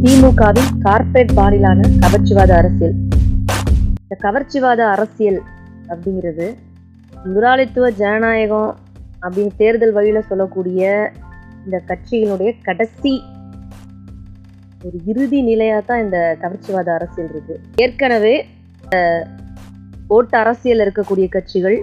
திமுகவின் கார்ப்பரேட் பாணியிலான கவர்ச்சிவாத அரசியல் இந்த கவர்ச்சிவாத அரசியல் அப்படிங்கிறது முதலாளித்துவ ஜனநாயகம் அப்படின்னு தேர்தல் வழியில் சொல்லக்கூடிய இந்த கட்சிகளுடைய கடைசி ஒரு இறுதி நிலையாக தான் இந்த கவர்ச்சிவாத அரசியல் இருக்கு ஏற்கனவே அஹ், ஓட்டு அரசியல் இருக்கக்கூடிய கட்சிகள்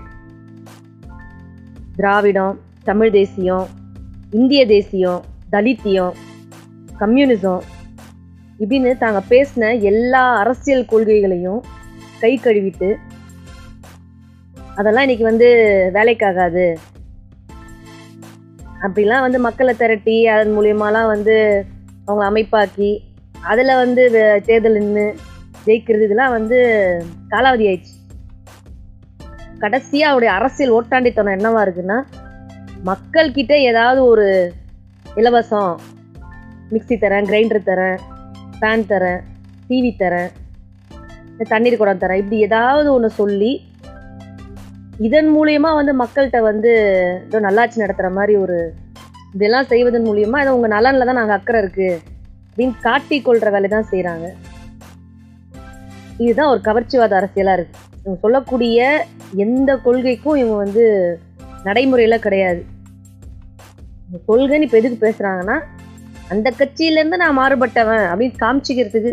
திராவிடம் தமிழ் தேசியம் இந்திய தேசியம் தலித்தியம் கம்யூனிசம் இப்படின்னு தாங்க பேசின எல்லா அரசியல் கொள்கைகளையும் கை கழுவிட்டு அதெல்லாம் இன்னைக்கு வந்து வேலைக்காகாது அப்படிலாம் வந்து மக்களை திரட்டி அதன் மூலியமாலாம் வந்து அவங்க அமைப்பாக்கி அதில் வந்து வே- தேர்தல் நின்று ஜெயிக்கிறது இதெல்லாம் வந்து காலாவதி ஆயிடுச்சு கடைசியாக அவருடைய அரசியல் ஓட்டாண்டித்தனம் என்னவா இருக்குன்னா மக்கள் கிட்ட ஏதாவது ஒரு இலவசம் மிக்ஸி தரேன் கிரைண்டர் தரேன் ஃபேன் தரேன் டிவி தரேன் இந்த தண்ணீர் குடம் தரேன் இப்படி ஏதாவது ஒன்று சொல்லி இதன் மூலியமா வந்து மக்கள்கிட்ட வந்து ஏதோ நல்லாட்சி நடத்துகிற மாதிரி ஒரு இதெல்லாம் செய்வதன் மூலியமா ஏதோ உங்கள் நலனில் தான் நாங்கள் அக்கறை இருக்கு அப்படின்னு காட்டிக் கொள்கிற வேலை தான் செய்கிறாங்க இதுதான் ஒரு கவர்ச்சிவாத அரசியலாக இருக்கு இவங்க சொல்லக்கூடிய எந்த கொள்கைக்கும் இவங்க வந்து நடைமுறையில் கிடையாது இந்த கொள்கைன்னு இப்போ எதுக்கு பேசுகிறாங்கன்னா அந்த கட்சியிலேருந்து நான் மாறுபட்டவன் அப்படின்னு காமிச்சிக்கிறதுக்கு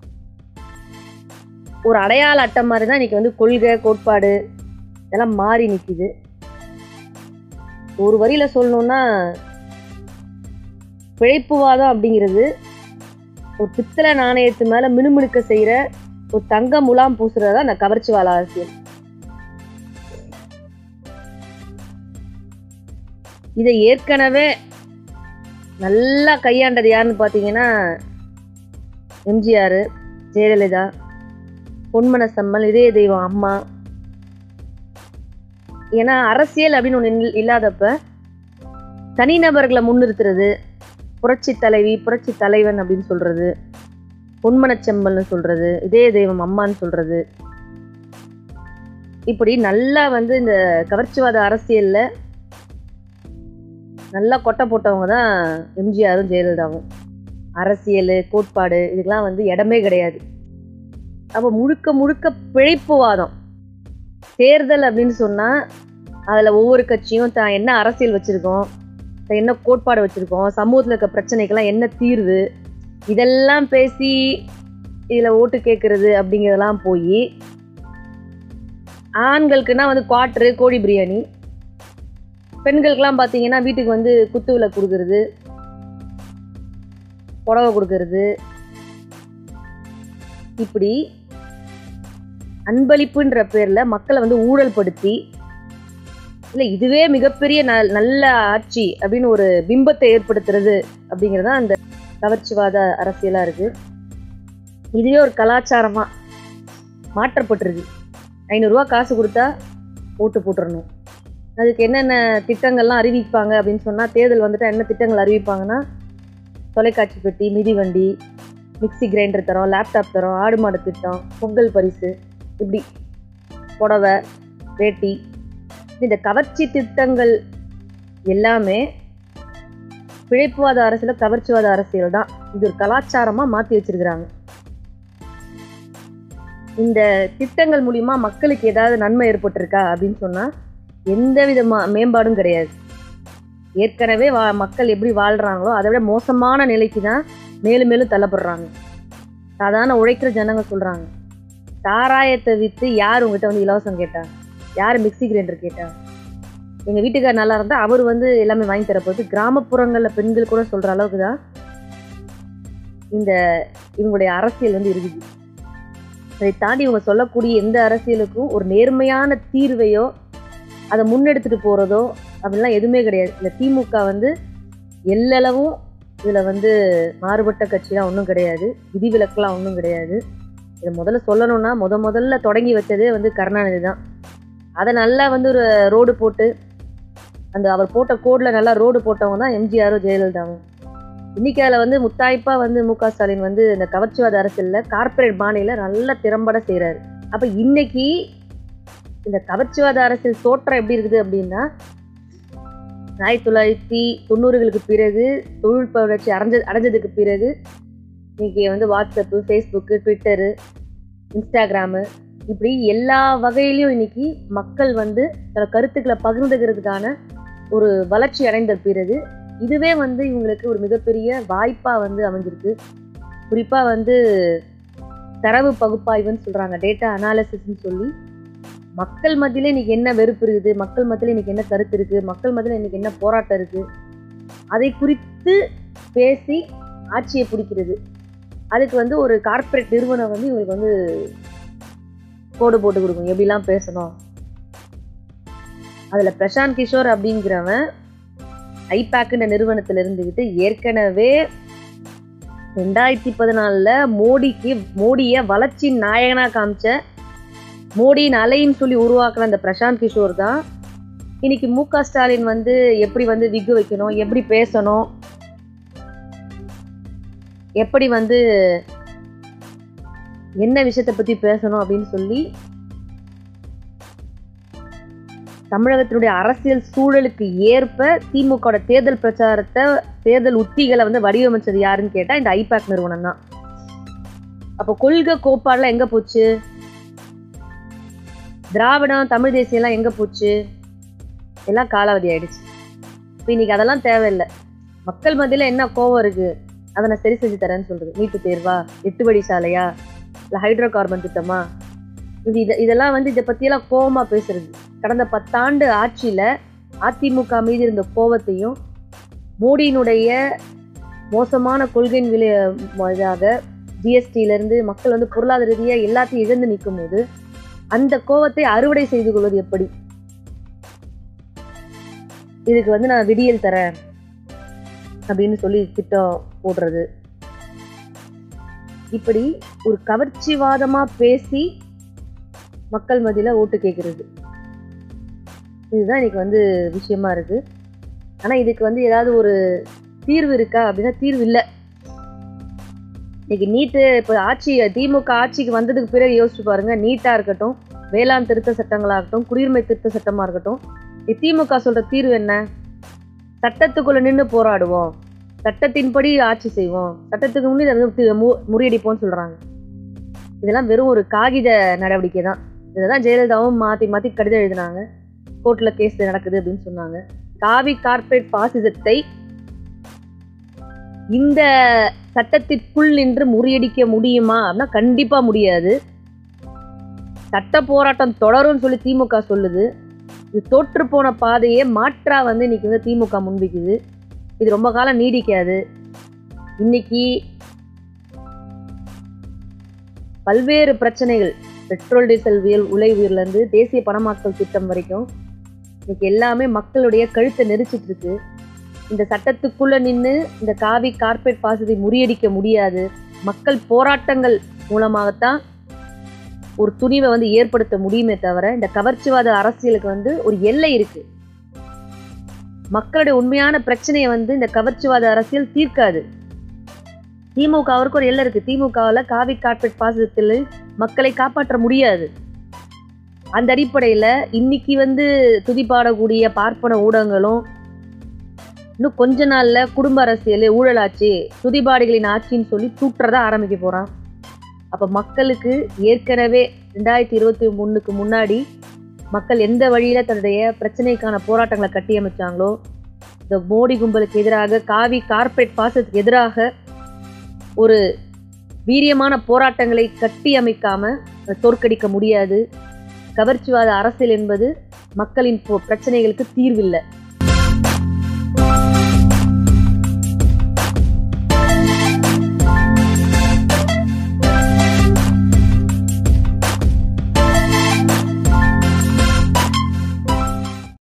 ஒரு அடையாள அட்டை மாதிரி தான் இன்னைக்கு வந்து கொள்கை கோட்பாடு இதெல்லாம் மாறி நிற்கிது ஒரு வரியில சொல்லணும்னா பிழைப்புவாதம் அப்படிங்கிறது ஒரு பித்தளை நாணயத்து மேல மினுமினுக்க செய்யற ஒரு தங்க முலாம் பூசுறதா அந்த கவர்ச்சிவாத அரசியல் இதை ஏற்கனவே நல்லா கையாண்டது யாருன்னு பார்த்தீங்கன்னா எம்ஜிஆர் ஜெயலலிதா பொன்மன செம்மல் இதய தெய்வம் அம்மா ஏன்னா அரசியல் அப்படின்னு ஒன்று இல்லாதப்ப தனிநபர்களை முன்னிறுத்துறது புரட்சி தலைவி புரட்சி தலைவன் அப்படின்னு சொல்றது பொன்மனச்செம்மல்னு சொல்றது இதய தெய்வம் அம்மான்னு சொல்றது இப்படி நல்லா வந்து இந்த கவர்ச்சிவாத அரசியல்ல நல்லா கொட்டை போட்டவங்க தான் எம்ஜிஆரும் ஜெயலலிதாவும் அரசியல் கோட்பாடு இதுக்கெல்லாம் வந்து இடமே கிடையாது அப்போ முழுக்க முழுக்க பிழைப்புவாதம் தேர்தல் அப்படின்னு சொன்னா அதுல ஒவ்வொரு கட்சியும் தான் என்ன அரசியல் வச்சிருக்கோம் தான் என்ன கோட்பாடு வச்சிருக்கோம் சமூகத்துல இருக்க பிரச்சனைக்கெல்லாம் என்ன தீர்வு இதெல்லாம் பேசி இதுல ஓட்டு கேட்கறது அப்படிங்கிறதெல்லாம் போய் ஆண்களுக்குன்னா வந்து குவாட்ரு கோழி பிரியாணி பெண்களுக்கெல்லாம் பார்த்தீங்கன்னா வீட்டுக்கு வந்து குத்து விளக்கு கொடுக்கறது புடவை கொடுக்கறது இப்படி அன்பளிப்புன்ற பேர்ல மக்களை வந்து ஊழல்படுத்தி இல்ல இதுவே மிகப்பெரிய நல்- நல்ல ஆட்சி அப்படின்னு ஒரு பிம்பத்தை ஏற்படுத்துறது அப்படிங்கிறது தான் அந்த கவர்ச்சிவாத அரசியலா இருக்கு இதுவே ஒரு கலாச்சாரமா மாற்றப்பட்டிருக்கு ஐநூறுரூவா காசு கொடுத்தா ஓட்டு போட்டுறணும் அதுக்கு என்னென்ன திட்டங்கள்லாம் அறிவிப்பாங்க அப்படின்னு சொன்னால் தேர்தல் வந்துட்டா என்ன திட்டங்கள் அறிவிப்பாங்கன்னா தொலைக்காட்சி பெட்டி மிதிவண்டி மிக்ஸி கிரைண்டர் தரோம் லேப்டாப் தரோம் ஆடு மாடு திட்டம் பொங்கல் பரிசு இப்படி புடவை வேட்டி இந்த கவர்ச்சி திட்டங்கள் எல்லாமே பிழைப்புவாத அரசியல் கவர்ச்சிவாத அரசியல் தான் இது ஒரு கலாச்சாரமா மாத்தி வச்சிருக்கிறாங்க இந்த திட்டங்கள் மூலியமா மக்களுக்கு ஏதாவது நன்மை ஏற்பட்டிருக்கா அப்படின்னு சொன்னா எந்த விதமா மேம்பாடும் கிடையாது ஏற்கனவே வா மக்கள் எப்படி வாழ்றாங்களோ அதை விட மோசமான நிலைக்கு தான் மேலும் மேலும் தள்ளப்படுறாங்க சாதாரண உழைக்கிற ஜனங்க சொல்றாங்க சாராயத்தை வித்து யார் உங்ககிட்ட வந்து இலவசம் கேட்டா யார் மிக்ஸி கிரைண்டர் கேட்டா எங்க வீட்டுக்கார் நல்லா இருந்தா அவர் வந்து எல்லாமே வாங்கி தரப்போகுது கிராமப்புறங்கள்ல பெண்கள் கூட சொல்ற அளவுக்கு தான் இந்த இவங்களுடைய அரசியல் வந்து இருக்குது அதை தாண்டி இவங்க சொல்லக்கூடிய எந்த அரசியலுக்கும் ஒரு நேர்மையான தீர்வையோ அதை முன்னெடுத்துட்டு போறதோ அப்படிலாம் எதுவுமே கிடையாது இந்த திமுக வந்து எல்லளவும் இதுல வந்து மாறுபட்ட கட்சிலாம் ஒன்றும் கிடையாது விதிவிலக்கெல்லாம் ஒன்றும் கிடையாது இதை முதல்ல சொல்லணும்னா முத முதல்ல தொடங்கி வச்சதே வந்து கருணாநிதி தான் அதை நல்லா வந்து ஒரு ரோடு போட்டு அந்த அவர் போட்ட கோடில் நல்லா ரோடு போட்டவங்க தான் எம்ஜிஆரும் ஜெயலலிதாவும் இன்னைக்கு அதில் வந்து முத்தாய்ப்பா வந்து மு க ஸ்டாலின் வந்து இந்த கவர்ச்சிவாத அரசியலில் கார்ப்பரேட் பாணியில நல்லா திறம்பட செய்கிறாரு அப்போ இன்னைக்கு இந்த கவர்ச்சிவாத அரசியல் தோற்றம் எப்படி இருக்குது அப்படின்னா ஆயிரத்தி தொள்ளாயிரத்தி தொண்ணூறுகளுக்கு பிறகு தொழில்நுட்ப வளர்ச்சி அடைஞ்ச அடைஞ்சதுக்கு பிறகு இன்னைக்கு வந்து வாட்ஸ்அப்பு ஃபேஸ்புக்கு ட்விட்டரு இன்ஸ்டாகிராமு இப்படி எல்லா வகையிலையும் இன்னைக்கு மக்கள் வந்து தன்னோட கருத்துக்களை பகிர்ந்துக்கிறதுக்கான ஒரு வளர்ச்சி அடைந்த பிறகு இதுவே வந்து இவங்களுக்கு ஒரு மிகப்பெரிய வாய்ப்பாக வந்து அமைஞ்சிருக்கு குறிப்பாக வந்து தரவு பகுப்பாய்வுன்னு சொல்கிறாங்க டேட்டா அனாலிசிஸ்ன்னு சொல்லி மக்கள் மத்தியில இன்னைக்கு என்ன வெறுப்பு இருக்குது மக்கள் மத்தியில இன்னைக்கு என்ன கருத்து இருக்குது மக்கள் மத்தியில இன்னைக்கு என்ன போராட்டம் இருக்குது அதை குறித்து பேசி ஆட்சியை பிடிக்கிறது அதுக்கு வந்து ஒரு கார்ப்பரேட் நிறுவனம் வந்து இவங்களுக்கு வந்து கோடு போட்டு கொடுக்கும் எப்படிலாம் பேசணும் அதில் பிரசாந்த் கிஷோர் அப்படிங்கிறவன் ஐபேக்குன்ற நிறுவனத்தில் இருந்துக்கிட்டு ஏற்கனவே ரெண்டாயிரத்தி பதினாலில் மோடிக்கு மோடியை வளர்ச்சி நாயகனாக காமிச்ச மோடியின் அலைன்னு சொல்லி உருவாக்குன அந்த பிரசாந்த் கிஷோர் தான் இன்னைக்கு மு க ஸ்டாலின் வந்து எப்படி வந்து விக்கு வைக்கணும் எப்படி பேசணும் எப்படி வந்து என்ன விஷயத்தை பற்றி பேசணும் அப்படின்னு சொல்லி தமிழகத்தினுடைய அரசியல் சூழலுக்கு ஏற்ப திமுகவோட தேர்தல் பிரச்சாரத்தை தேர்தல் உத்திகளை வந்து வடிவமைச்சது யாருன்னு கேட்டால் இந்த ஐபேக் நிறுவனம் தான் அப்போ கொள்கை கோட்பாடுலாம் எங்கே போச்சு திராவிடம் தமிழ் தேசியம்லாம் எங்கே போச்சு எல்லாம் காலாவதி ஆயிடுச்சு இப்போ இன்னைக்கு அதெல்லாம் தேவையில்லை மக்கள் மத்தியில் என்ன கோவம் இருக்கு அதை நான் சரி செஞ்சு தரேன்னு சொல்றது நீட்டு தேர்வா எட்டு வழி சாலையா இல்லை ஹைட்ரோ கார்பன் திட்டமா இது இத இதெல்லாம் வந்து இதை பற்றியெல்லாம் கோவமா பேசுறது கடந்த பத்தாண்டு ஆட்சியில் அதிமுக மீது இருந்த கோவத்தையும் மோடியினுடைய மோசமான கொள்கையின் விலை இதாக ஜிஎஸ்டியிலேருந்து மக்கள் வந்து பொருளாதார ரீதியாக எல்லாத்தையும் இழந்து நிற்கும் போது அந்த கோவத்தை அறுவடை செய்து கொள்வது எப்படி இதுக்கு வந்து நான் விடியல் தரேன் அப்படின்னு சொல்லி திட்டம் போடுறது இப்படி ஒரு கவர்ச்சிவாதமா பேசி மக்கள் மத்தியில ஓட்டு கேட்கறது இதுதான் இன்னைக்கு வந்து விஷயமா இருக்கு ஆனா இதுக்கு வந்து ஏதாவது ஒரு தீர்வு இருக்கா அப்படின்னா தீர்வு இல்லை இன்னைக்கு நீட்டு இப்போ ஆட்சி திமுக ஆட்சிக்கு வந்ததுக்கு பிறகு யோசிச்சு பாருங்க நீட்டா இருக்கட்டும் வேளாண் திருத்த சட்டங்களாகட்டும் குடியுரிமை திருத்த சட்டமா இருக்கட்டும் திமுக சொல்ற தீர்வு என்ன சட்டத்துக்குள்ள நின்று போராடுவோம் சட்டத்தின்படி ஆட்சி செய்வோம் சட்டத்துக்கு முன்னே அதை வந்து மு- முறியடிப்போம்னு சொல்றாங்க இதெல்லாம் வெறும் ஒரு காகித நடவடிக்கை தான் இதை தான் ஜெயலலிதாவும் மாற்றி மாற்றி கடிதம் எழுதினாங்க கோர்ட்டில் கேஸ் நடக்குது அப்படின்னு சொன்னாங்க காவி கார்ப்பரேட் பாசிசத்தை இந்த சட்டத்திற்குள் நின்று முறியடிக்க முடியுமா அப்படின்னா கண்டிப்பா முடியாது சட்ட போராட்டம் தொடரும்னு சொல்லி திமுக சொல்லுது இது தோற்று போன பாதையே மாற்றா வந்து இன்னைக்கு வந்து திமுக முன்வைக்குது இது ரொம்ப காலம் நீடிக்காது இன்னைக்கு பல்வேறு பிரச்சனைகள் பெட்ரோல் டீசல் வியல் உலை உயர்லேருந்து தேசிய பணமாக்கல் திட்டம் வரைக்கும் இன்னைக்கு எல்லாமே மக்களுடைய கழுத்தை நெரிச்சிட்டு இருக்கு இந்த சட்டத்துக்குள்ள நின்று இந்த காவி கார்ப்பரேட் பாசத்தை முறியடிக்க முடியாது மக்கள் போராட்டங்கள் மூலமாகத்தான் ஒரு துணிவை வந்து ஏற்படுத்த முடியுமே தவிர இந்த கவர்ச்சிவாத அரசியலுக்கு வந்து ஒரு எல்லை இருக்கு மக்களுடைய உண்மையான பிரச்சனையை வந்து இந்த கவர்ச்சிவாத அரசியல் தீர்க்காது திமுகவிற்கு ஒரு எல்லை இருக்கு திமுகவில் காவி கார்ப்பரேட் பாசத்தில் மக்களை காப்பாற்ற முடியாது அந்த அடிப்படையில இன்னைக்கு வந்து துதிப்பாடக்கூடிய பார்ப்பன ஊடகங்களும் இன்னும் கொஞ்ச நாள்ல குடும்ப அரசியல் ஊழலாட்சி துதிபாடிகளின் ஆட்சின்னு சொல்லி தூற்றதா ஆரம்பிக்க போறான் அப்ப மக்களுக்கு ஏற்கனவே ரெண்டாயிரத்தி இருபத்தி மூணுக்கு முன்னாடி மக்கள் எந்த வழியில தன்னுடைய பிரச்சனைக்கான போராட்டங்களை கட்டியமைச்சாங்களோ இந்த மோடி கும்பலுக்கு எதிராக காவி கார்ப்பரேட் பாசத்துக்கு எதிராக ஒரு வீரியமான போராட்டங்களை கட்டி அமைக்காம தோற்கடிக்க முடியாது கவர்ச்சிவாத அரசியல் என்பது மக்களின் பொ- பிரச்சனைகளுக்கு தீர்வில்லை